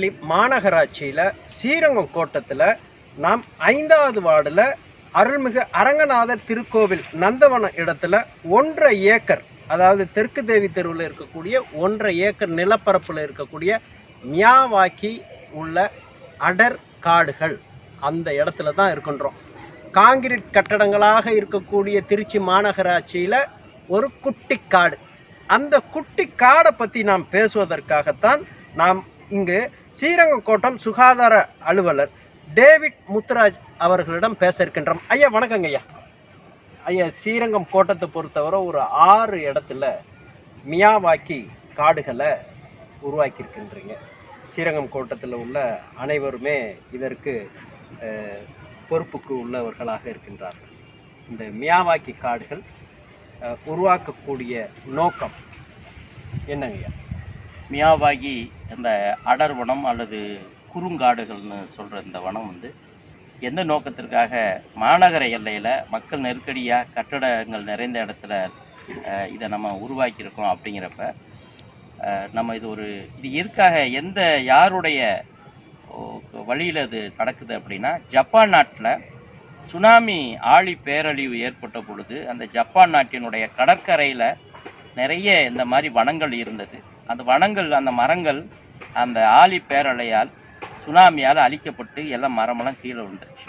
திருச்சிராப்பள்ளி மாநகராட்சியில் ஸ்ரீரங்கம் கோட்டத்தில் நாம் ஐந்தாவது வார்டில் அருள்மிகு அரங்கநாதர் திருக்கோவில் நந்தவனம் இடத்துல ஒன்றரை ஏக்கர் அதாவது தெற்கு தேவி தெருவில் இருக்கக்கூடிய ஒன்றரை ஏக்கர் நிலப்பரப்பில் இருக்கக்கூடிய மியாவாக்கி உள்ள அடர் காடுகள் அந்த இடத்துல தான் இருக்கின்றோம் காங்கிரீட் கட்டடங்களாக இருக்கக்கூடிய திருச்சி மாநகராட்சியில் ஒரு குட்டி காடு அந்த குட்டி காடை பற்றி நாம் பேசுவதற்காகத்தான் நாம் இங்கு ஸ்ரீரங்கம் கோட்டம் சுகாதார அலுவலர் டேவிட் முத்துராஜ் அவர்களிடம் பேச இருக்கின்றோம் ஐயா வணக்கங்க ஐயா ஐயா ஸ்ரீரங்கம் கோட்டத்தை பொறுத்தவரை ஒரு ஆறு இடத்துல மியாவாக்கி காடுகளை உருவாக்கியிருக்கின்றீங்க ஸ்ரீரங்கம் கோட்டத்தில் உள்ள அனைவருமே இதற்கு அஹ், பொறுப்புக்கு உள்ளவர்களாக இருக்கின்றார்கள் இந்த மியாவாக்கி காடுகள் அஹ், உருவாக்கக்கூடிய நோக்கம் என்னங்கய்யா மியாவாகி இந்த அடர் வனம் அல்லது குறுங்காடுகள்னு சொல்கிற இந்த வனம் வந்து எந்த நோக்கத்திற்காக மாநகர எல்லையில் மக்கள் நெருக்கடியாக கட்டடங்கள் நிறைந்த இடத்துல அஹ், இதை நம்ம உருவாக்கியிருக்கோம் அப்படிங்கிறப்ப அஹ், நம்ம இது ஒரு இது எதுக்காக எந்த யாருடைய வழியில் இது நடக்குது அப்படின்னா ஜப்பான் நாட்டில் சுனாமி ஆழி பேரழிவு ஏற்பட்ட பொழுது அந்த ஜப்பான் நாட்டினுடைய கடற்கரையில் நிறைய இந்த மாதிரி வனங்கள் இருந்தது அந்த வனங்கள் அந்த மரங்கள் அந்த ஆழி பேரலையால் சுனாமியால் அழிக்கப்பட்டு எல்லாம் மரமெல்லாம் கீழே விழுந்துருச்சு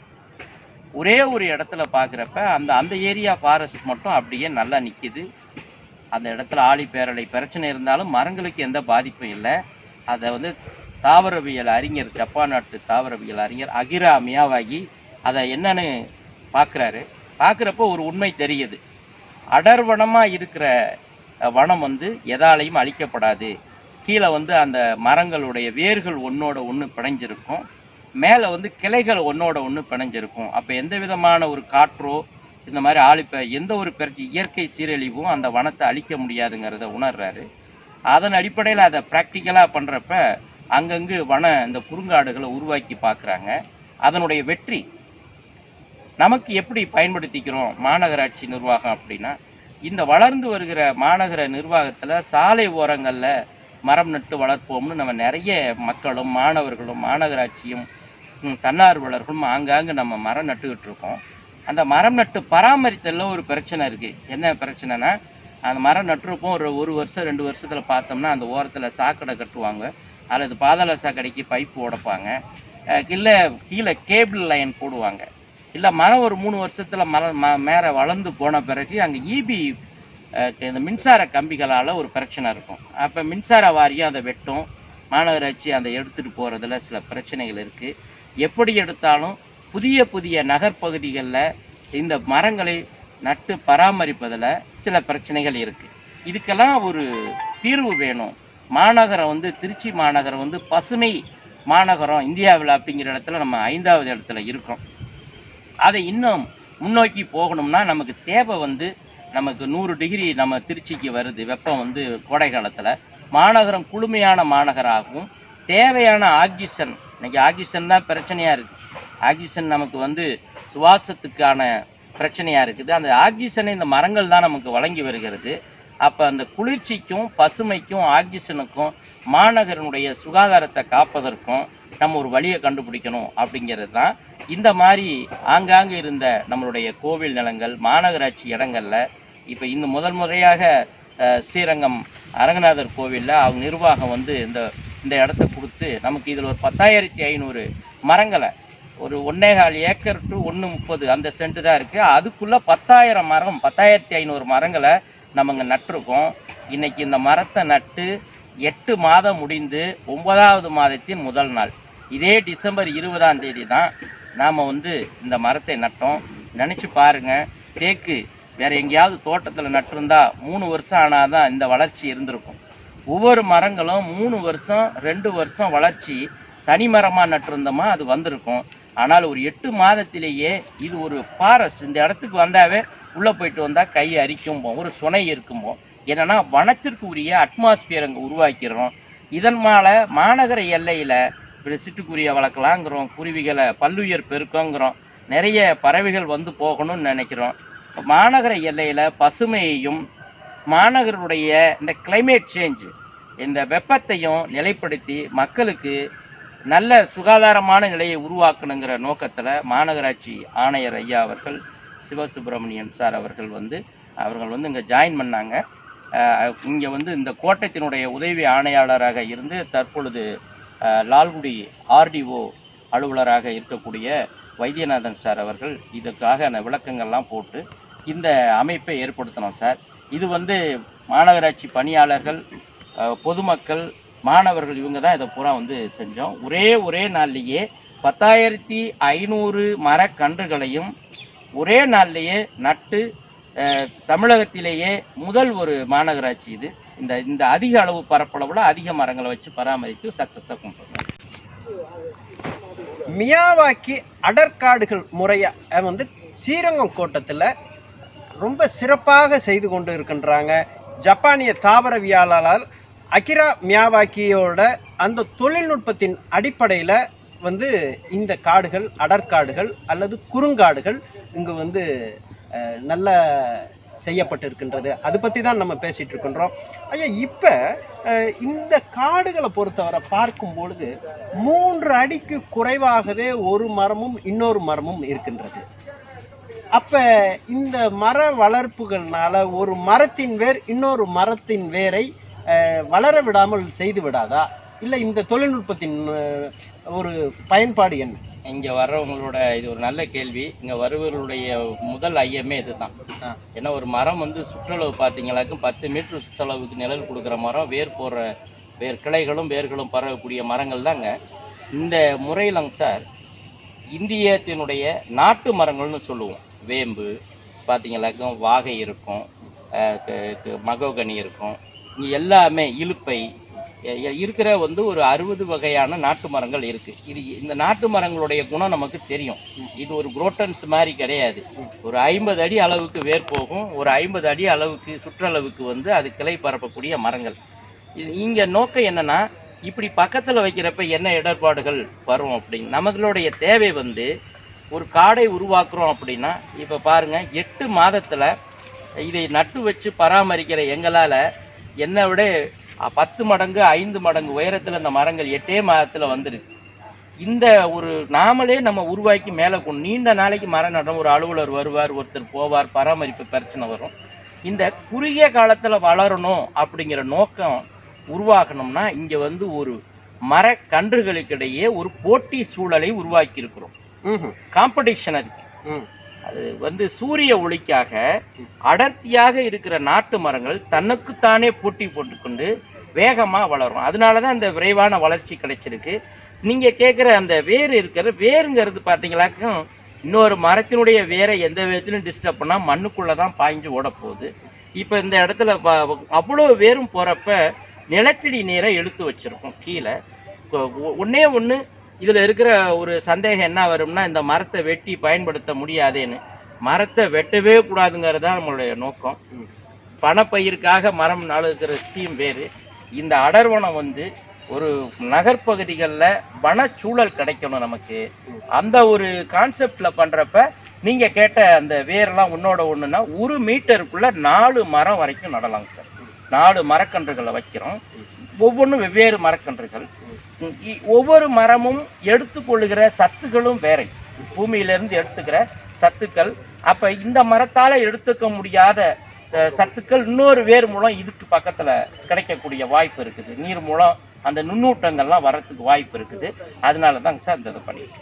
ஒரே ஒரு இடத்துல பார்க்குறப்ப அந்த அந்த ஏரியா ஃபாரஸ்ட் மட்டும் அப்படியே நல்லா நிற்கிது அந்த இடத்துல ஆழி பேரலை பிரச்சனை இருந்தாலும் மரங்களுக்கு எந்த பாதிப்பும் இல்லை அதை வந்து தாவரவியல் அறிஞர் ஜப்பான் நாட்டு தாவரவியல் அறிஞர் அகிரா மியாவாகி அதை என்னன்னு பார்க்குறாரு பார்க்குறப்போ ஒரு உண்மை தெரியுது அடர்வனமாக இருக்கிற அஹ், வனம் வந்து எதாலையும் அழிக்கப்படாது கீழே வந்து அந்த மரங்களுடைய வேர்கள் ஒன்றோட ஒன்று பிணைஞ்சிருக்கும் மேலே வந்து கிளைகள் ஒன்றோட ஒன்று பிணைஞ்சிருக்கும் அப்போ எந்த விதமான ஒரு காற்றோ இந்த மாதிரி ஆழிப்ப எந்த ஒரு பிரச்சனை இயற்கை சீரழிவும் அந்த வனத்தை அழிக்க முடியாதுங்கிறத உணர்றாரு அதன் அடிப்படையில் அதை ப்ராக்டிக்கலாக பண்ணுறப்ப அங்கங்கு வன இந்த குறுங்காடுகளை உருவாக்கி பார்க்குறாங்க அதனுடைய வெற்றி நமக்கு எப்படி பயன்படுத்திக்கிறோம் மாநகராட்சி நிர்வாகம் அப்படின்னா இந்த வளர்ந்து வருகிற மாநகர நிர்வாகத்தில் சாலை ஓரங்களில் மரம் நட்டு வளர்ப்போம்னு நம்ம நிறைய மக்களும் மாணவர்களும் மாநகராட்சியும் ம், தன்னார்வலர்களும் ஆங்காங்கு நம்ம மரம் நட்டுக்கிட்டு இருக்கோம் அந்த மரம் நட்டு பராமரித்தலில் ஒரு பிரச்சனை இருக்குது என்ன பிரச்சனைனா அந்த மரம் நட்டிருப்போம் ஒரு ஒரு வருஷம் ரெண்டு வருஷத்தில் பார்த்தோம்னா அந்த ஓரத்தில் சாக்கடை கட்டுவாங்க அல்லது பாதாள சாக்கடைக்கு பைப்பு உடைப்பாங்க இல்லை கீழே கேபிள் லைன் போடுவாங்க இல்லை மரம் ஒரு மூணு வருஷத்தில் மரம் ம மேலே வளர்ந்து போன பிறகு அங்கே இபி இந்த மின்சார கம்பிகளால் ஒரு பிரச்சனை இருக்கும் அப்போ மின்சார வாரியம் அதை வெட்டும் மாநகராட்சி அதை எடுத்துகிட்டு போகிறதுல சில பிரச்சனைகள் இருக்குது எப்படி எடுத்தாலும் புதிய புதிய நகர்ப்பகுதிகளில் இந்த மரங்களை நட்டு பராமரிப்பதில் சில பிரச்சனைகள் இருக்குது இதுக்கெல்லாம் ஒரு தீர்வு வேணும் மாநகரம் வந்து திருச்சி மாநகரம் வந்து பசுமை மாநகரம் இந்தியாவில் அப்படிங்கிற இடத்துல நம்ம ஐந்தாவது இடத்துல இருக்கோம் அதை இன்னும் முன்னோக்கி போகணும்னா நமக்கு தேவை வந்து நமக்கு நூறு டிகிரி நம்ம திருச்சிக்கு வருது வெப்பம் வந்து கோடை காலத்தில் மாநகரம் குளுமையான மாநகராகவும் தேவையான ஆக்சிஜன் இன்னைக்கு ஆக்சிஜன் தான் பிரச்சனையாக இருக்குது ஆக்சிஜன் நமக்கு வந்து சுவாசத்துக்கான பிரச்சனையாக இருக்குது அந்த ஆக்சிஜனை இந்த மரங்கள் தான் நமக்கு வழங்கி வருகிறது அப்போ அந்த குளிர்ச்சிக்கும் பசுமைக்கும் ஆக்சிஜனுக்கும் மாநகரனுடைய சுகாதாரத்தை காப்பதற்கும் நம்ம ஒரு வழியை கண்டுபிடிக்கணும் அப்படிங்கிறது தான் இந்த மாதிரி ஆங்காங்கு இருந்த நம்மளுடைய கோவில் நிலங்கள் மாநகராட்சி இடங்களில் இப்போ இந்த முதல் முறையாக அஹ், ஸ்ரீரங்கம் அரங்கநாதர் கோவிலில் அவங்க நிர்வாகம் வந்து இந்த இந்த இடத்த கொடுத்து நமக்கு இதில் ஒரு பத்தாயிரத்தி ஐநூறு மரங்களை ஒரு ஒன்னேகால் ஏக்கர் டு ஒன்று முப்பது அந்த சென்ட் தான் இருக்குது அதுக்குள்ளே பத்தாயிரம் மரம் பத்தாயிரத்தி ஐநூறு மரங்களை நம்ம இங்கே நட்டிருக்கோம் இன்னைக்கு இந்த மரத்தை நட்டு எட்டு மாதம் முடிந்து ஒன்பதாவது மாதத்தின் முதல் நாள் இதே டிசம்பர் இருபதாம் தேதி தான் நாம் வந்து இந்த மரத்தை நட்டோம் நினச்சி பாருங்க தேக்கு வேற எங்கேயாவது தோட்டத்தில் நட்டிருந்தா மூணு வருஷம் ஆனால் தான் இந்த வளர்ச்சி இருந்திருக்கும் ஒவ்வொரு மரங்களும் மூணு வருஷம் ரெண்டு வருஷம் வளர்ச்சி தனி மரமாக நட்டிருந்தோமா அது வந்திருக்கும் ஆனால் ஒரு எட்டு மாதத்திலேயே இது ஒரு ஃபாரஸ்ட் இந்த இடத்துக்கு வந்தாவே உள்ளே போயிட்டு வந்தால் கை அரிக்கும்போம் ஒரு சுனை இருக்கும்போம் என்னன்னா வனத்திற்கு உரிய அட்மாஸ்பியர் அங்கே உருவாக்கிறோம் இதன் மேலே மாநகர எல்லையில் இப்படி சிட்டுக்குருவியை வளர்க்கலாங்கிறோம் குருவிகளை பல்லுயிர் பெருக்கங்கிறோம் நிறைய பறவைகள் வந்து போகணும்னு நினைக்கிறோம் மாநகர எல்லையில் பசுமையையும் மாநகருடைய இந்த climate சேஞ்ச் இந்த வெப்பத்தையும் நிலைப்படுத்தி மக்களுக்கு நல்ல சுகாதாரமான நிலையை உருவாக்கணுங்கிற நோக்கத்தில் மாநகராட்சி ஆணையர் ஐயா அவர்கள் சிவசுப்பிரமணியன் சார் அவர்கள் வந்து அவர்கள் வந்து இங்கே ஜாயின் பண்ணாங்க இங்கே வந்து இந்த கோட்டத்தினுடைய உதவி ஆணையாளராக இருந்து தற்பொழுது அஹ், லால்குடி ஆர்டிஓ அலுவலராக இருக்கக்கூடிய வைத்தியநாதன் சார் அவர்கள் இதுக்காக அந்த விளக்கங்கள்லாம் போட்டு இந்த அமைப்பை ஏற்படுத்தினோம் சார் இது வந்து மாநகராட்சி பணியாளர்கள் அஹ், பொதுமக்கள் மாணவர்கள் இவங்க தான் இதை பூரா வந்து செஞ்சோம் ஒரே ஒரே நாள்லேயே பத்தாயிரத்தி ஐநூறு மரக்கன்றுகளையும் ஒரே நாள்லேயே நட்டு அஹ், தமிழகத்திலேயே முதல் ஒரு மாநகராட்சி இது இந்த இந்த அதிக அளவு பரப்பளவில் அதிக மரங்களை வச்சு பராமரித்து சக்ஸஸாக கொண்டு வந்தோம் மியாவாக்கி அடற்காடுகள் முறையை வந்து ஸ்ரீரங்கம் கோட்டத்தில் ரொம்ப சிறப்பாக செய்து கொண்டு இருக்கின்றாங்க ஜப்பானிய தாவரவியலாளர் அகிரா மியாவாக்கியோட அந்த தொழில்நுட்பத்தின் அடிப்படையில் வந்து இந்த காடுகள் அடற்காடுகள் அல்லது குறுங்காடுகள் இங்கு வந்து அஹ், நல்ல செய்யப்பட்டிருக்கின்றது அது பற்றி தான் நம்ம பேசிகிட்டு இருக்கின்றோம் ஐயா இப்போ இந்த காடுகளை பொறுத்தவரை பார்க்கும் பொழுது மூன்று அடிக்கு குறைவாகவே ஒரு மரமும் இன்னொரு மரமும் இருக்கின்றது அப்ப இந்த மர வளர்ப்புகள்னால ஒரு மரத்தின் வேர் இன்னொரு மரத்தின் வேரை அஹ், வளர விடாமல் செய்து விடாதா இல்லை இந்த தொழில்நுட்பத்தின் அஹ், ஒரு பயன்பாடு என்ன இங்கே வர்றவங்களோட இது ஒரு நல்ல கேள்வி இங்கே வருவர்களுடைய முதல் ஐயமே இதுதான் ஆ. ஏன்னா ஒரு மரம் வந்து சுற்றளவு பார்த்தீங்களாக்கும் பத்து மீட்டர் சுற்றளவுக்கு நிழல் கொடுக்குற மரம் வேர் போடுற வேர் கிளைகளும் வேர்களும் பரவக்கூடிய மரங்கள் தாங்க இந்த முறையிலங்க சார் இந்தியத்தினுடைய நாட்டு மரங்கள்னு சொல்லுவோம் வேம்பு பார்த்தீங்களாக்கும் வாகை இருக்கும் அஹ் க- க- மகோகனி இருக்கும் இங்கே எல்லாமே இலுப்பை எ- எ- இருக்கிற வந்து ஒரு அறுபது வகையான நாட்டு மரங்கள் இருக்குது இது இந்த நாட்டு மரங்களுடைய குணம் நமக்கு தெரியும் இது ஒரு குரோட்டன்ஸ் மாதிரி கிடையாது ஒரு ஐம்பது அடி அளவுக்கு வேர் போகும் ஒரு ஐம்பது அடி அளவுக்கு சுற்றளவுக்கு வந்து அது கிளை பரப்பக்கூடிய மரங்கள் இது இங்கே நோக்கம் என்னன்னா இப்படி பக்கத்தில் வைக்கிறப்ப என்ன இடர்பாடுகள் வரும் அப்படின்னு நம்மளுடைய தேவை வந்து ஒரு காடை உருவாக்குறோம் அப்படின்னா இப்போ பாருங்க எட்டு மாதத்தில் இதை நட்டு வச்சு பராமரிக்கிற எங்களால் என்னை விட அ, பத்து மடங்கு ஐந்து மடங்கு உயரத்தில் இந்த மரங்கள் எட்டே மாதத்தில் வந்துருக்கு இந்த ஒரு நாமளே நம்ம உருவாக்கி மேலே கொண்டு நீண்ட நாளைக்கு மரம் நடும் ஒரு அலுவலர் வருவார் ஒருத்தர் போவார் பராமரிப்பு பிரச்சனை வரும் இந்த குறுகிய காலத்தில் வளரணும் அப்படிங்கிற நோக்கம் உருவாக்கணும்னா இங்கே வந்து ஒரு மரக்கன்றுகளுக்கிடையே ஒரு போட்டி சூழலை உருவாக்கி இருக்கிறோம் ம்ஹும். காம்படிஷன் அதுக்கு ம். அது வந்து சூரிய ஒளிக்காக அடர்த்தியாக இருக்கிற நாட்டு மரங்கள் தனக்குத்தானே போட்டி போட்டுக்கொண்டு வேகமாக வளரும் அதனால தான் இந்த விரைவான வளர்ச்சி கிடைச்சிருக்கு நீங்கள் கேட்குற அந்த வேர் இருக்கிற வேருங்கிறது பார்த்தீங்களாக்கும் இன்னொரு மரத்தினுடைய வேரை எந்த விதத்திலும் டிஸ்டர்ப் பண்ணால் மண்ணுக்குள்ளே தான் பாய்ஞ்சு ஓட போகுது இப்போ இந்த இடத்துல ப- அவ்வளோ வேரும் போகிறப்ப நிலத்தடி நீரை இழுத்து வச்சிருக்கும் கீழே கொ- ஒ- ஒண்ணே ஒன்று இதில் இருக்கிற ஒரு சந்தேகம் என்ன வரும்னா இந்த மரத்தை வெட்டி பயன்படுத்த முடியாதேன்னு மரத்தை வெட்டவே கூடாதுங்கிறது தான் நம்மளுடைய நோக்கம் ம். பணப்பயிருக்காக மரம் நாளுக்கிற ஸ்கீம் வேறு இந்த அடர்வனம் வந்து ஒரு நகர்ப்பகுதிகளில் வனச்சூழல் கிடைக்கணும் நமக்கு அந்த ஒரு கான்செப்டில் பண்ணுறப்ப நீங்கள் கேட்ட அந்த வேரெல்லாம் ஒன்றோட ஒன்றுனா ஒரு மீட்டருக்குள்ள நாலு மரம் வரைக்கும் நடலாங்க சார் நாலு மரக்கன்றுகளை வைக்கிறோம் ஒவ்வொன்றும் வெவ்வேறு மரக்கன்றுகள் ம், இ- ஒவ்வொரு மரமும் எடுத்துக்கொள்ளுகிற சத்துக்களும் வேறை பூமியிலிருந்து எடுத்துக்கிற சத்துக்கள் அப்போ இந்த மரத்தால் எடுத்துக்க முடியாத அஹ், சத்துக்கள் இன்னொரு வேர் மூலம் இதுக்கு பக்கத்தில் கிடைக்கக்கூடிய வாய்ப்பு இருக்குது நீர் மூலம் அந்த நுண்ணூட்டங்கள்லாம் வரத்துக்கு வாய்ப்பு இருக்குது அதனால தாங்க சார் இந்த இதை பண்ணியிருக்கோம்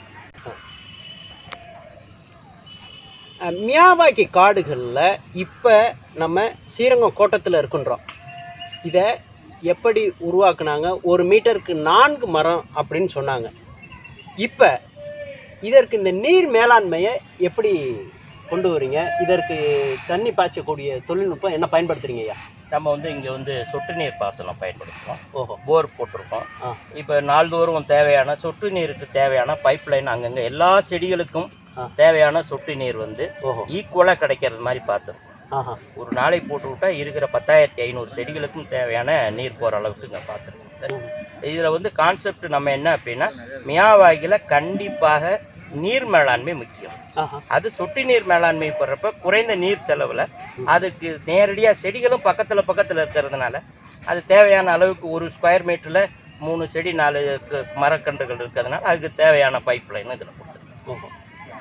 அஹ், மியாவாக்கி காடுகளில் இப்போ நம்ம ஸ்ரீரங்கம் கோட்டத்தில் இருக்கின்றோம் இதை எப்படி உருவாக்குனாங்க ஒரு மீட்டருக்கு நான்கு மரம் அப்படின்னு சொன்னாங்க இப்போ இதற்கு இந்த நீர் மேலாண்மையை எப்படி கொண்டு வரீங்க இதற்கு தண்ணி பாய்ச்சக்கூடிய தொழில்நுட்பம் என்ன பயன்படுத்துறீங்க ஐயா நம்ம வந்து இங்கே வந்து சொட்டு நீர் பாசனம் பயன்படுத்துகிறோம் ஓஹோ போர் போட்டிருக்கோம் ஆ. இப்போ நாள்தோறும் தேவையான சொட்டு நீருக்கு தேவையான பைப் லைன் அங்கங்கே எல்லா செடிகளுக்கும் ஆ. தேவையான சொட்டு நீர் வந்து ஓஹோ ஈக்குவலாக கிடைக்கிறது மாதிரி பார்த்துருக்கோம் ஆஹா ஒரு நாளை போட்டு விட்டா இருக்கிற பத்தாயிரத்தி ஐநூறு செடிகளுக்கும் தேவையான நீர் போகிற அளவுக்கு இங்கே பார்த்துருக்கோம் இதில் வந்து கான்செப்ட் நம்ம என்ன அப்படின்னா மியாவாகியில் கண்டிப்பாக நீர் மேலாண்மை முக்கியம் ஆஹா அது சொட்டு நீர் மேலாண்மை போடுறப்ப குறைந்த நீர் செலவில் அதுக்கு நேரடியாக செடிகளும் பக்கத்தில் பக்கத்தில் இருக்கிறதுனால அது தேவையான அளவுக்கு ஒரு ஸ்கொயர் மீட்டரில் மூணு செடி நாலு க- மரக்கன்றுகள் இருக்கிறதுனால அதுக்கு தேவையான பைப் லைன் இதில் கொடுத்துருக்கோம்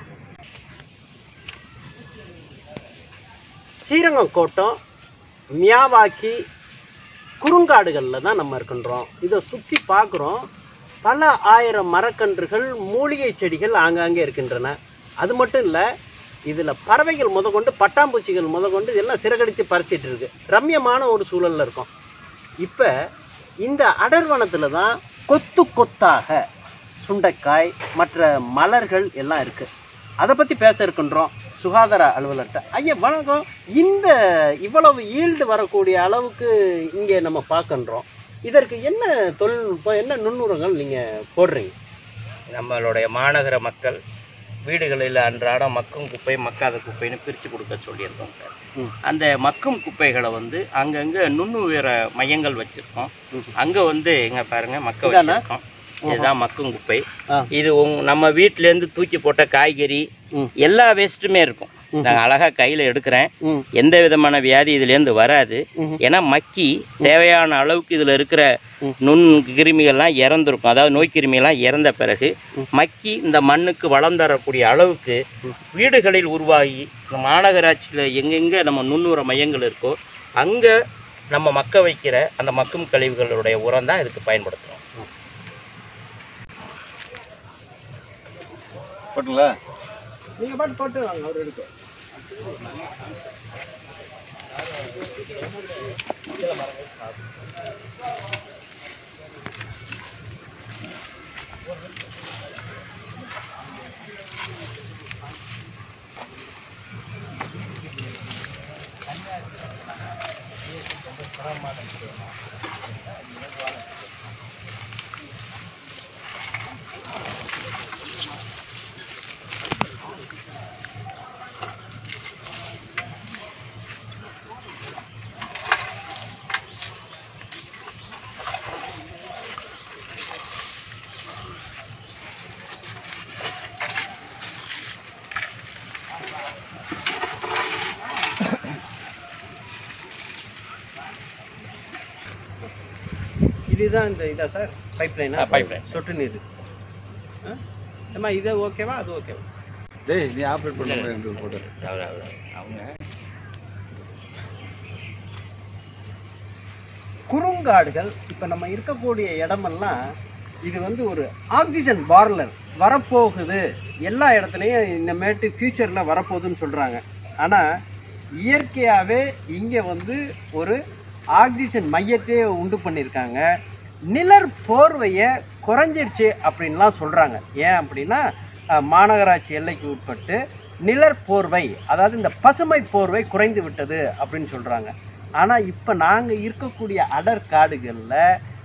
ஸ்ரீரங்கம் கோட்டம் மியாவாக்கி குறுங்காடுகளில் தான் நம்ம இருக்கின்றோம் இதை சுற்றி பார்க்குறோம் பல ஆயிரம் மரக்கன்றுகள் மூலிகை செடிகள் ஆங்காங்கே இருக்கின்றன அது மட்டும் இல்லை இதில் பறவைகள் முதற்கொண்டு பட்டாம்பூச்சிகள் முதற்கொண்டு இதெல்லாம் சிறகடித்து பறிச்சிட்டு இருக்கு ரம்யமான ஒரு சூழலில் இருக்கும் இப்போ இந்த அடர்வனத்தில் தான் கொத்து கொத்தாக சுண்டைக்காய் மற்ற மலர்கள் எல்லாம் இருக்குது அதை பற்றி பேச இருக்கின்றோம் சுகாதார அலுவலர்கிட்ட ஐயா வணக்கம் இந்த இவ்வளவு ஈல்டு வரக்கூடிய அளவுக்கு இங்கே நம்ம பார்க்கின்றோம் இதற்கு என்ன தொழில்நுட்பம் என்ன நுண்ணுரங்கள் நீங்கள் போடுறீங்க நம்மளுடைய மாநகர மக்கள் வீடுகளில் அன்றாடம் மக்கும் குப்பை மக்காத குப்பைன்னு பிரித்து கொடுக்க சொல்லியிருக்கோம் சார் ம். அந்த மக்கும் குப்பைகளை வந்து அங்கங்கே நுண்ணுயிர மையங்கள் வச்சுருக்கோம் ம். அங்கே வந்து எங்க பாருங்க மக்க இதானா? வச்சிருக்கோம் இதுதான் மக்கும் குப்பை ஆ. இது உங் நம்ம வீட்டிலேருந்து தூக்கி போட்ட காய்கறி ம். எல்லா வேஸ்ட்டுமே இருக்கும் ம். நான் அழகாக கையில் எடுக்கிறேன் ம் எந்த விதமான வியாதி இதுலேருந்து வராது ம் ஏன்னா மக்கி தேவையான அளவுக்கு இதில் இருக்கிற ம். நுண் கிருமிகள்லாம் இறந்துருக்கும் அதாவது நோய் கிருமிகள்லாம் இறந்த பிறகு ம். மக்கி இந்த மண்ணுக்கு வளம் தரக்கூடிய அளவுக்கு ம். வீடுகளில் உருவாகி இந்த மாநகராட்சியில் எங்கெங்கே நம்ம நுண்ணுற மையங்கள் இருக்கோ அங்கே நம்ம மக்க வைக்கிற அந்த மக்கும் கழிவுகளுடைய உரம் தான் இதுக்கு பயன்படுத்துகிறோம் போட்டுங்களா நீங்கள் பாட்டு போட்டு வாங்க அவர் எடுக்க இதுதான் இந்த இதா சார் பைப் லைனா ஆ, pipe line. சொட்டு நீர் ஆ அம்மா இது ஓகேவா அது ஓகேவா டேய் நீ ஆப்ரேட் பண்ண முடியாது போட்டு அவங்க குறுங்காடுகள் இப்போ நம்ம இருக்கக்கூடிய இடமெல்லாம் இது வந்து ஒரு ஆக்சிஜன் பார்லர் வரப்போகுது எல்லா இடத்துலையும் இனிமேட்டு ஃப்யூச்சரில் வரப்போகுதுன்னு சொல்கிறாங்க ஆனால் இயற்கையாகவே இங்கே வந்து ஒரு ஆக்சிஜன் மையத்தையே உண்டு பண்ணியிருக்காங்க நிழற் போர்வையை குறைஞ்சிருச்சு அப்படின்லாம் சொல்கிறாங்க ஏன் அப்படின்னா அஹ், மாநகராட்சி எல்லைக்கு உட்பட்டு நிழற் போர்வை அதாவது இந்த பசுமை போர்வை குறைந்து விட்டது அப்படின்னு சொல்கிறாங்க ஆனால் இப்போ நாங்கள் இருக்கக்கூடிய அடர் காடுகளில்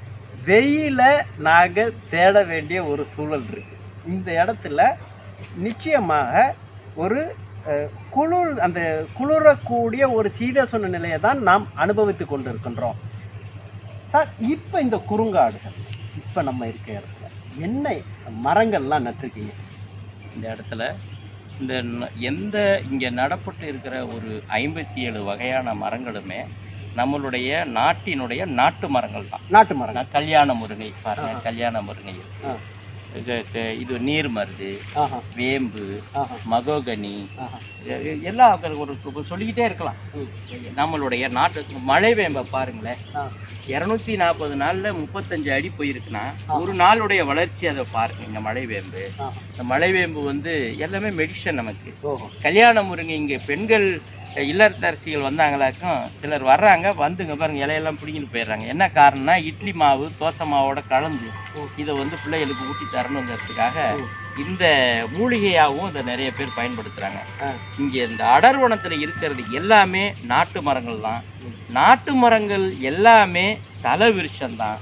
வெயிலை நாங்கள் தேட வேண்டிய ஒரு சூழல் இருக்குது இந்த இடத்துல நிச்சயமாக ஒரு அஹ், குளிர் அந்த குளிரக்கூடிய ஒரு சீதோஷண நிலையை தான் நாம் அனுபவித்து கொண்டு இருக்கின்றோம் சார் இப்போ இந்த குறுங்காடுகள் இப்போ நம்ம இருக்க இடத்துல என்ன மரங்கள்லாம் நட்டிருக்கீங்க இந்த இடத்துல இந்த ந- எந்த இங்கே நடப்பட்டு இருக்கிற ஒரு ஐம்பத்தி ஏழு வகையான மரங்களுமே நம்மளுடைய நாட்டினுடைய நாட்டு மரங்கள் தான் நாட்டு மரங்கள் நான் கல்யாண முருங்கை பாருங்க கல்யாண முருங்கை இருக்கு ஆ. இது க- இது நீர் மருது ஆஹா வேம்பு ஆஹா மகோகனி ஆஹா எ- எல்லா ஒரு ஒரு சொல்லிக்கிட்டே இருக்கலாம் ம். நம்மளுடைய நாட்டு மழை வேம்பை பாருங்களேன் ஆ இரநூத்தி நாற்பது நாளில் முப்பத்தஞ்சு அடி போயிருக்குன்னா ஆ. ஒரு நாளுடைய வளர்ச்சி அதை பாருங்க இந்த மழை வேம்பு ஆ இந்த மழை வேம்பு வந்து எல்லாமே மெடிசன் நமக்கு ஓஹோ கல்யாண முருங்கை இங்கே பெண்கள் அஹ், இல்லத்தரசிகள் வந்தாங்களாக்கும் சிலர் வர்றாங்க வந்துங்க பாருங்க இலையெல்லாம் பிடிங்கிட்டு போயிடுறாங்க என்ன காரணம்னா இட்லி மாவு தோசை மாவோட கலந்து ம். இதை வந்து பிள்ளைகளுக்கு ஊட்டி தரணுங்கிறதுக்காக ம். இந்த மூலிகையாகவும் இதை நிறைய பேர் பயன்படுத்துகிறாங்க ஆ இங்கே இந்த அடர்வனத்தில் இருக்கிறது எல்லாமே நாட்டு மரங்கள் தான் ம். நாட்டு மரங்கள் எல்லாமே தலை விருட்சம் தான்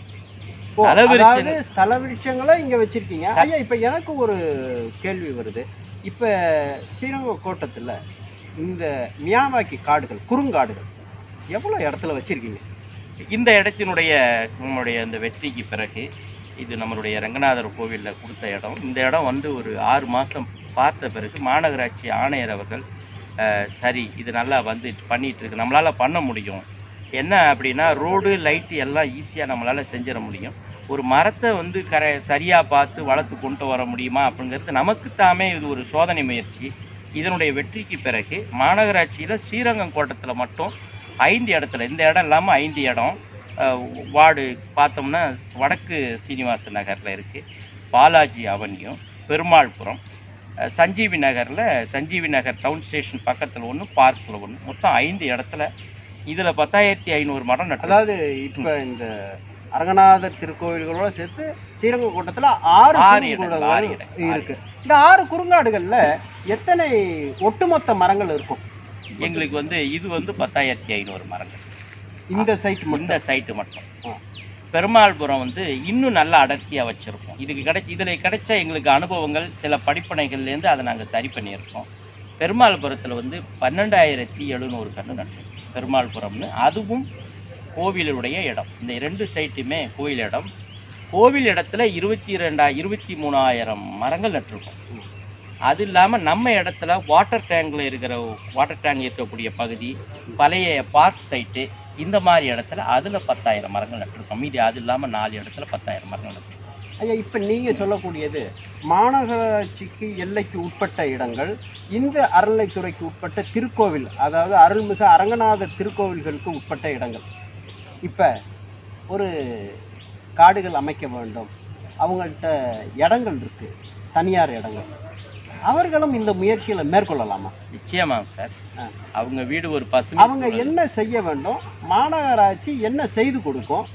ஓ, தல விருட்சம். அதாவது ஸ்தல விருட்சங்களை இங்க வச்சிருக்கீங்க ஐயா இப்ப எனக்கு ஒரு கேள்வி வருது இப்ப ஸ்ரீரங்கம் கோட்டத்துல இந்த மியாவாக்கி காடுகள் குறுங்காடுகள் எவ்வளவு இடத்துல வச்சிருக்கீங்க இந்த இடத்தினுடைய நம்மளுடைய இந்த வெற்றிக்கு பிறகு இது நம்மளுடைய ரங்கநாதர் கோவிலில் கொடுத்த இடம் இந்த இடம் வந்து ஒரு ஆறு மாதம் பார்த்த பிறகு மாநகராட்சி ஆணையர் அவர்கள் அஹ், சரி இது நல்லா வந்து பண்ணிட்டு இருக்கு நம்மளால் பண்ண முடியும் என்ன அப்படின்னா ரோடு லைட்டு எல்லாம் ஈஸியாக நம்மளால் செஞ்சிட முடியும் ஒரு மரத்தை வந்து கரை சரியாக பார்த்து வளர்த்து கொண்டு வர முடியுமா அப்படிங்கிறது நமக்கு தாமே இது ஒரு சோதனை முயற்சி இதனுடைய வெற்றிக்கு பிறகு மாநகராட்சியில் ஸ்ரீரங்கம் கோட்டத்தில் மட்டும் ஐந்து இடத்துல இந்த இடம் இல்லாமல் ஐந்து இடம் அஹ், வார்டு பார்த்தோம்னா வடக்கு சீனிவாச நகரில் இருக்குது பாலாஜி அவனியும் பெருமாள்புரம் அஹ், சஞ்சீவி நகரில் சஞ்சீவி நகர் டவுன் ஸ்டேஷன் பக்கத்தில் ஒன்று பார்க்கில் ஒன்று மொத்தம் ஐந்து இடத்துல இதில் பத்தாயிரத்தி ஐநூறு மரம் நட்டு அதாவது இப்ப இந்த அரங்கநாதர் திருக்கோவில்களோட சேர்த்து ஸ்ரீரங்கம் கூட்டத்துல ஆறு ஆறு இடங்கள், குறுங்குடங்கள் ஆறு இடங்கள், ஆறு இருக்கு இந்த ஆறு குறுங்காடுகள்ல எத்தனை ஒட்டுமொத்த மரங்கள் இருக்கும் எங்களுக்கு வந்து இது வந்து பத்தாயிரத்தி ஐநூறு மரங்கள் இந்த சைட் மட்டும் இந்த சைட்டு மட்டும் ஆ. பெருமாள்புரம் வந்து இன்னும் நல்லா அடர்த்தியாக வச்சுருக்கோம் இதுக்கு கிடைச்சி இதில் கிடைச்ச எங்களுக்கு அனுபவங்கள் சில படிப்பனைகள்லேருந்து அதை நாங்கள் சரி பண்ணியிருக்கோம் பெருமாள்புரத்தில் வந்து பன்னெண்டாயிரத்தி எழுநூறு கன்று நட்டோம் பெருமாள்புரம்னு அதுவும் கோவிலுடைய இடம் இந்த இரண்டு சைட்டுமே கோவில் இடம் கோவில் இடத்துல இருபத்தி ரெண்டா இருபத்தி மூணாயிரம் மரங்கள் நட்டிருக்கோம் அது இல்லாமல் நம்ம இடத்துல வாட்டர் டேங்கில் இருக்கிற வாட்டர் டேங்க் இருக்கக்கூடிய பகுதி பழைய பார்க் சைட்டு இந்த மாதிரி இடத்துல அதில் பத்தாயிரம் மரங்கள் நட்டிருக்கோம் மீதி அது இல்லாமல் நாலு இடத்துல பத்தாயிரம் மரங்கள் நட்டிருக்கோம் ஐயா இப்ப நீங்க சொல்லக்கூடியது மாநகராட்சிக்கு எல்லைக்கு உட்பட்ட இடங்கள் இந்த அறநிலைத்துறைக்கு உட்பட்ட திருக்கோவில் அதாவது அருள்மிகு அரங்கநாதர் திருக்கோவில்களுக்கு உட்பட்ட இடங்கள் இப்ப ஒரு காடுகள் அமைக்க வேண்டும் அவங்கள்ட்ட இடங்கள் இருக்கு தனியார் இடங்கள் அவர்களும் இந்த முயற்சிகளை மேற்கொள்ளலாமா நிச்சயமாக சார் ஆ. அவங்க வீடு ஒரு பசுமை அவங்க சூழல். என்ன செய்ய வேண்டும் மாநகராட்சி என்ன செய்து கொடுக்கும்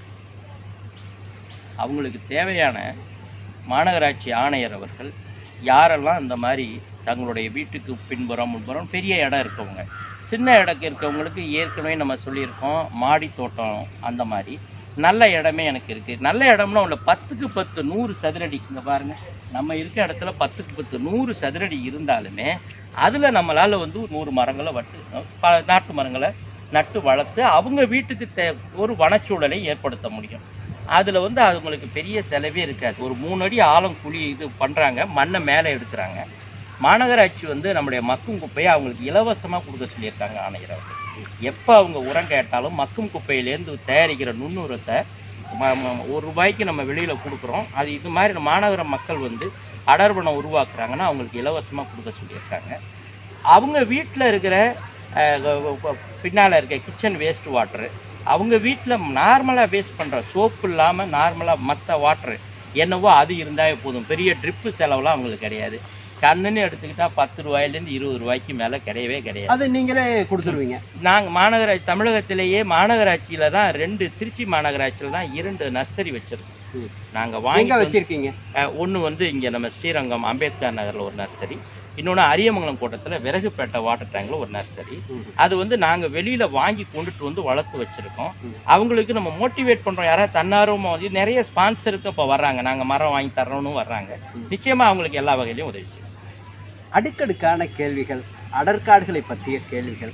அவங்களுக்கு தேவையான மாநகராட்சி ஆணையர் அவர்கள் யாரெல்லாம் இந்த மாதிரி தங்களுடைய வீட்டுக்கு பின்புறம் முன்புறம் பெரிய இடம் இருக்கவங்க சின்ன இடம் இருக்கவங்களுக்கு ஏற்கனவே நம்ம சொல்லியிருக்கோம் மாடி தோட்டம் அந்த மாதிரி நல்ல இடமே எனக்கு இருக்குது நல்ல இடம்னா உள்ள பத்துக்கு பத்து நூறு சதுரடி இங்கே பாருங்கள் நம்ம இருக்க இடத்துல பத்துக்கு பத்து நூறு சதுரடி இருந்தாலுமே அதில் நம்மளால் வந்து நூறு மரங்களை வட்டு ப நாட்டு மரங்களை நட்டு வளர்த்து அவங்க வீட்டுக்கு தே ஒரு வனச்சூழலை ஏற்படுத்த முடியும் அதில் வந்து அவங்களுக்கு பெரிய செலவே இருக்காது ஒரு மூணு அடி ஆழம் குழி இது பண்ணுறாங்க மண்ணை மேலே எடுக்கிறாங்க மாநகராட்சி வந்து நம்முடைய மக்கும் குப்பையை அவங்களுக்கு இலவசமாக கொடுக்க சொல்லியிருக்காங்க ஆணையர் அவர்கள் எப்போ அவங்க உரம் கேட்டாலும் மக்கும் குப்பையிலேருந்து தயாரிக்கிற நுண்ணுரத்தை ம- ம- ஒரு ரூபாய்க்கு நம்ம வெளியில் கொடுக்குறோம் அது இது மாதிரி மாநகர மக்கள் வந்து அடர்வனம் உருவாக்குறாங்கன்னா அவங்களுக்கு இலவசமாக கொடுக்க சொல்லியிருக்காங்க அவங்க வீட்டில் இருக்கிற பின்னால் இருக்க கிச்சன் வேஸ்ட் வாட்டரு அவங்க வீட்டில் நார்மலாக வேஸ்ட் பண்ணுற சோப்பு இல்லாமல் நார்மலாக மற்ற வாட்ரு என்னவோ அது இருந்தாலே போதும் பெரிய ட்ரிப்பு செலவுலாம் அவங்களுக்கு கிடையாது கண்ணுன்னு எடுத்துக்கிட்டால் பத்து ரூபாயிலேருந்து இருபது ரூபாய்க்கு மேலே கிடையவே கிடையாது அது நீங்களே கொடுத்துருவீங்க நாங்கள் மாநகராட்சி தமிழகத்திலேயே மாநகராட்சியில் தான் ரெண்டு திருச்சி மாநகராட்சியில் தான் இரண்டு நர்சரி வச்சுருக்கோம் ம். நாங்கள் எங்க வாங்கி வச்சிருக்கீங்க ஒன்று வந்து இங்கே நம்ம ஸ்ரீரங்கம் அம்பேத்கர் நகரில் ஒரு நர்சரி இன்னொன்று அரியமங்கலம் கோட்டத்தில் விறகுப்பேட்டை வாட்டர் டேங்கில் ஒரு நர்சரி அது வந்து நாங்கள் வெளியில் வாங்கி கொண்டுட்டு வந்து வளர்த்து வச்சுருக்கோம் ம். அவங்களுக்கு நம்ம மோட்டிவேட் பண்ணுறோம் யாராவது தன்னார்வமாக வந்து நிறைய ஸ்பான்சருக்கு இப்போ வர்றாங்க நாங்கள் மரம் வாங்கி தர்றோம்னு வர்றாங்க ம். நிச்சயமாக அவங்களுக்கு எல்லா வகையிலையும் உதவி செய்யும் அடுக்கடுக்கான கேள்விகள் அடற்காடுகளை பற்றிய கேள்விகள்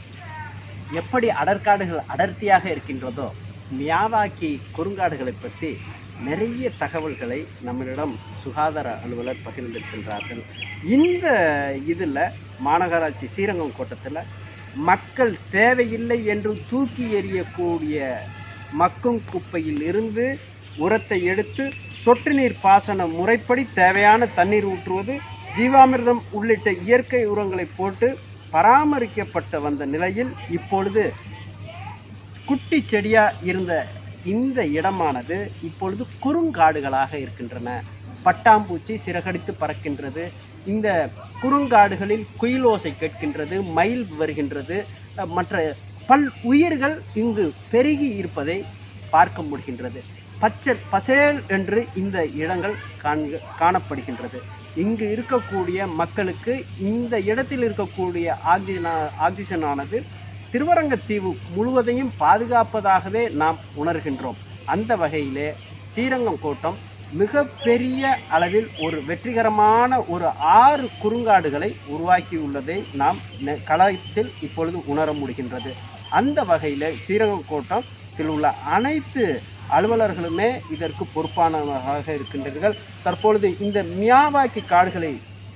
எப்படி அடற்காடுகள் அடர்த்தியாக இருக்கின்றதோ மியாவாக்கி குறுங்காடுகளை பற்றி நிறைய தகவல்களை நம்மளிடம் சுகாதார அலுவலர் பகிர்ந்திருக்கின்றார்கள் இந்த இதில் மாநகராட்சி ஸ்ரீரங்கம் கோட்டத்தில் மக்கள் தேவையில்லை என்று தூக்கி எறியக்கூடிய மக்கும் குப்பையில் இருந்து உரத்தை எடுத்து சொட்டு நீர் பாசன முறைப்படி தேவையான தண்ணீர் ஊற்றுவது ஜீவாமிர்தம் உள்ளிட்ட இயற்கை உரங்களை போட்டு பராமரிக்கப்பட்ட வந்த நிலையில் இப்பொழுது குட்டி செடியா இருந்த இந்த இடமானது இப்பொழுது குறுங்காடுகளாக இருக்கின்றன பட்டாம்பூச்சி சிறகடித்து பறக்கின்றது இந்த குறுங்காடுகளில் குயிலோசை கேட்கின்றது மயில் வருகின்றது அஹ், மற்ற பல் உயிர்கள் இங்கு பெருகி இருப்பதை பார்க்க முடிகின்றது பச்சை பசேல் என்று இந்த இடங்கள் காண்க காணப்படுகின்றது இங்கு இருக்கக்கூடிய மக்களுக்கு இந்த இடத்தில் இருக்கக்கூடிய ஆக்சிஜனா ஆக்சிஜனானது திருவரங்கத்தீவு முழுவதையும் பாதுகாப்பதாகவே நாம் உணர்கின்றோம் அந்த வகையிலே ஸ்ரீரங்கம் கோட்டம் மிகப்பெரிய அளவில் ஒரு வெற்றிகரமான ஒரு ஆறு குறுங்காடுகளை உருவாக்கியுள்ளதை நாம் நெ- களத்தில் இப்பொழுது உணர முடிகின்றது அந்த வகையில் ஸ்ரீரங்கம் கோட்டத்தில் உள்ள அனைத்து அலுவலர்களுமே இதற்கு பொறுப்பானவர்களாக இருக்கின்றீர்கள் தற்பொழுது இந்த மியாவாக்கி காடுகளை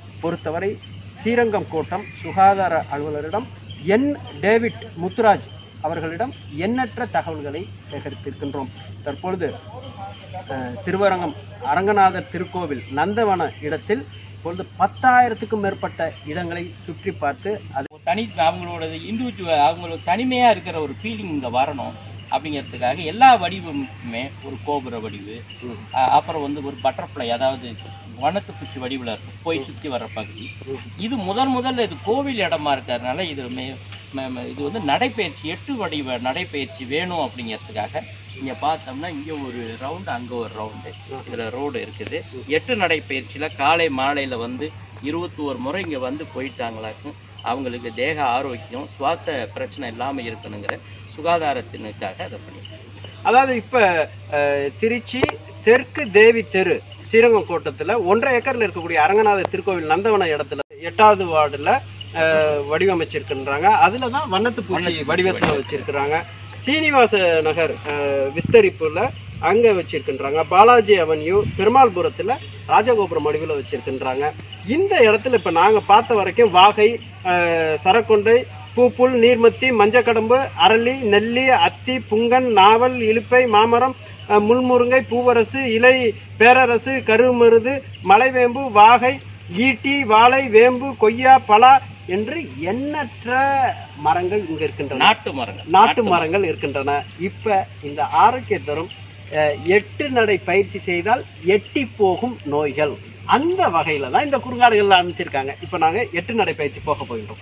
பொறுத்தவரை ஸ்ரீரங்கம் கோட்டம் சுகாதார அலுவலரிடம் என் டேவிட் முத்துராஜ் அவர்களிடம் எண்ணற்ற தகவல்களை சேகரித்திருக்கின்றோம் தற்பொழுது அஹ், திருவரங்கம் அரங்கநாதர் திருக்கோவில் நந்தவன இடத்தில் இப்பொழுது பத்தாயிரத்துக்கும் மேற்பட்ட இடங்களை சுற்றி பார்த்து அது ஒரு தனி அவங்களோட இண்டிவிஜுவல் அவங்களோட தனிமையாக இருக்கிற ஒரு ஃபீலிங் இங்கே வரணும் அப்படிங்கிறதுக்காக எல்லா வடிவமுமே ஒரு கோபுர வடிவு ம். அஹ் அப்புறம் வந்து ஒரு பட்டர்ஃப்ளை அதாவது வனத்து பூச்சி வடிவில் இருக்கும் போய் சுற்றி வர்ற பகுதி இது முதல் முதல்ல இது கோவில் இடமா இருக்கிறதுனால இது மே ம- ம- இது வந்து நடைப்பயிற்சி எட்டு வடிவ நடைப்பயிற்சி வேணும் அப்படிங்கிறதுக்காக இங்கே பார்த்தோம்னா இங்கே ஒரு ரவுண்டு அங்கே ஒரு ரவுண்டு இதில் ரோடு இருக்குது எட்டு நடைப்பயிற்சியில் காலை மாலையில் வந்து இருபத்தி ஒரு முறை இங்கே வந்து போயிட்டாங்களாக்கும் அவங்களுக்கு தேக ஆரோக்கியம் சுவாச பிரச்சனை இல்லாமல் இருக்கணுங்கிற சுகாதாரத்தினுக்காக அதை பண்ணியிருக்காங்க அதாவது இப்போ திருச்சி தெற்கு தேவி தெரு ஸ்ரீரங்கம் கோட்டத்தில் ஒன்றரை ஏக்கரில் இருக்கக்கூடிய அரங்கநாதர் திருக்கோவில் நந்தவன இடத்துல எட்டாவது வார்டில் வடிவமைச்சிருக்கின்றாங்க அதில் தான் வண்ணத்து பூச்சி வண்ணத்துப்பூச்சி வடிவத்தில் வடிவம். வச்சிருக்கிறாங்க சீனிவாச நகர் அஹ், விஸ்தரிப்புல அங்கே வச்சிருக்கின்றாங்க பாலாஜி அவென்யூ பெருமாள்புரத்தில் ராஜகோபுரம் வடிவில் வச்சிருக்கின்றாங்க இந்த இடத்துல இப்போ நாங்கள் பார்த்த வரைக்கும் வாகை அஹ், சரக்கொண்டை பூப்புல் நீர்மத்தி மஞ்சக்கடம்பு அரளி நெல்லி அத்தி புங்கன் நாவல் இலுப்பை மாமரம் அஹ், முள்முருங்கை பூவரசு இலை பேரரசு கருமருது மலைவேம்பு வாகை ஈட்டி வாழை வேம்பு கொய்யா பலா என்று எண்ணற்ற மரங்கள் இங்க இருக்கின்றன நாட்டு மரங்கள் நாட்டு மரங்கள் இருக்கின்றன இப்ப இந்த ஆரோக்கிய தரும் அஹ், எட்டு நடை பயிற்சி செய்தால் எட்டி போகும் நோய்கள் அந்த வகையில தான் இந்த குறுங்காடுகள்ல அனுப்பிச்சிருக்காங்க இப்ப நாங்க எட்டு நடை பயிற்சி போக போகின்றோம்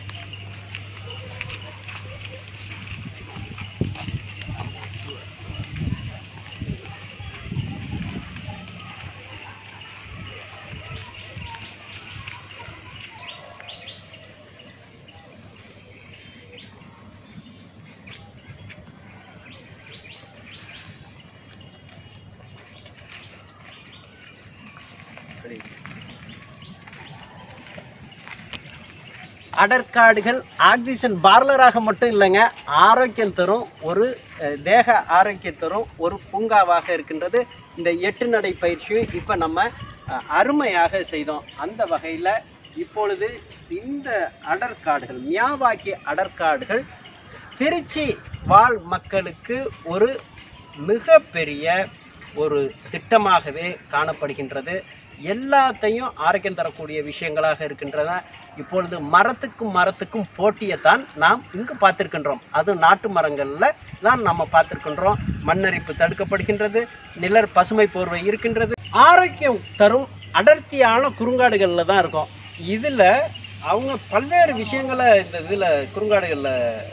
அடற்காடுகள் ஆக்சிஜன் பார்லராக மட்டும் இல்லைங்க ஆரோக்கியம் தரும் ஒரு அஹ், தேக ஆரோக்கியம் தரும் ஒரு பூங்காவாக இருக்கின்றது இந்த எட்டு நடை பயிற்சியும் இப்போ நம்ம அஹ், அருமையாக செய்தோம் அந்த வகையில் இப்பொழுது இந்த அடற்காடுகள் மியாவாக்கி அடற்காடுகள் திருச்சி வாழ் மக்களுக்கு ஒரு மிகப்பெரிய ஒரு திட்டமாகவே காணப்படுகின்றது எல்லாத்தையும் ஆரோக்கியம் தரக்கூடிய விஷயங்களாக இருக்கின்றன இப்பொழுது மரத்துக்கும் மரத்துக்கும் போட்டியைத்தான் நாம் இங்கு பார்த்திருக்கின்றோம் அது நாட்டு மரங்களில் தான் நம்ம பார்த்திருக்கின்றோம் மண்ணரிப்பு தடுக்கப்படுகின்றது நிழற் பசுமை போர்வை இருக்கின்றது ஆரோக்கியம் தரும் அடர்த்தியான குறுங்காடுகளில் தான் இருக்கும் இதில் அவங்க பல்வேறு விஷயங்களை இந்த இதில் குறுங்காடுகளில்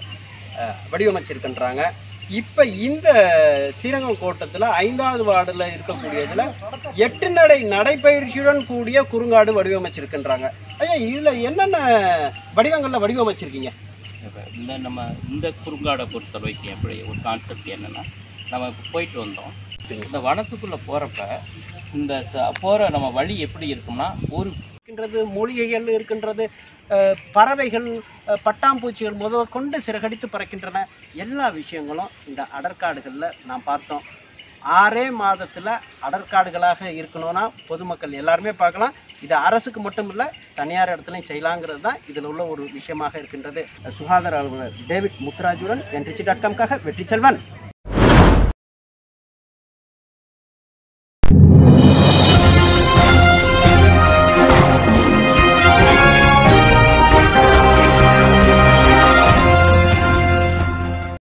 அஹ், வடிவமைச்சிருக்கின்றாங்க இப்போ இந்த ஸ்ரீரங்கம் கோட்டத்தில் ஐந்தாவது வார்டில் இருக்கக்கூடியதில் எட்டு நடை நடைப்பயிற்சியுடன் கூடிய குறுங்காடு வடிவமைச்சிருக்கின்றாங்க ஐயா இதில் என்னென்ன வடிவங்களில் வடிவமைச்சிருக்கீங்க இப்ப இந்த நம்ம இந்த குறுங்காடை பொறுத்த வரைக்கும் எப்படி ஒரு கான்செப்ட் என்னன்னா நம்ம இப்போ போயிட்டு வந்தோம் இந்த வனத்துக்குள்ளே போகிறப்ப இந்த ச போகிற நம்ம வழி எப்படி இருக்கும்னா ஒரு இருக்கின்றது மூலிகைகள் இருக்கின்றது அஹ், பறவைகள் அஹ், பட்டாம்பூச்சிகள் முதல் கொண்டு சிறகடித்து பறக்கின்றன எல்லா விஷயங்களும் இந்த அடற்காடுகளில் நாம் பார்த்தோம் ஆறே மாதத்தில் அடற்காடுகளாக இருக்கணும்னா பொதுமக்கள் எல்லாருமே பார்க்கலாம் இது அரசுக்கு மட்டும் இல்லை தனியார் இடத்துலையும் செய்யலாங்கிறது தான் இதில் உள்ள ஒரு விஷயமாக இருக்கின்றது சுகாதார அலுவலர் டேவிட் முத்துராஜுடன் என் டாட் காம்காக வெற்றி செல்வன்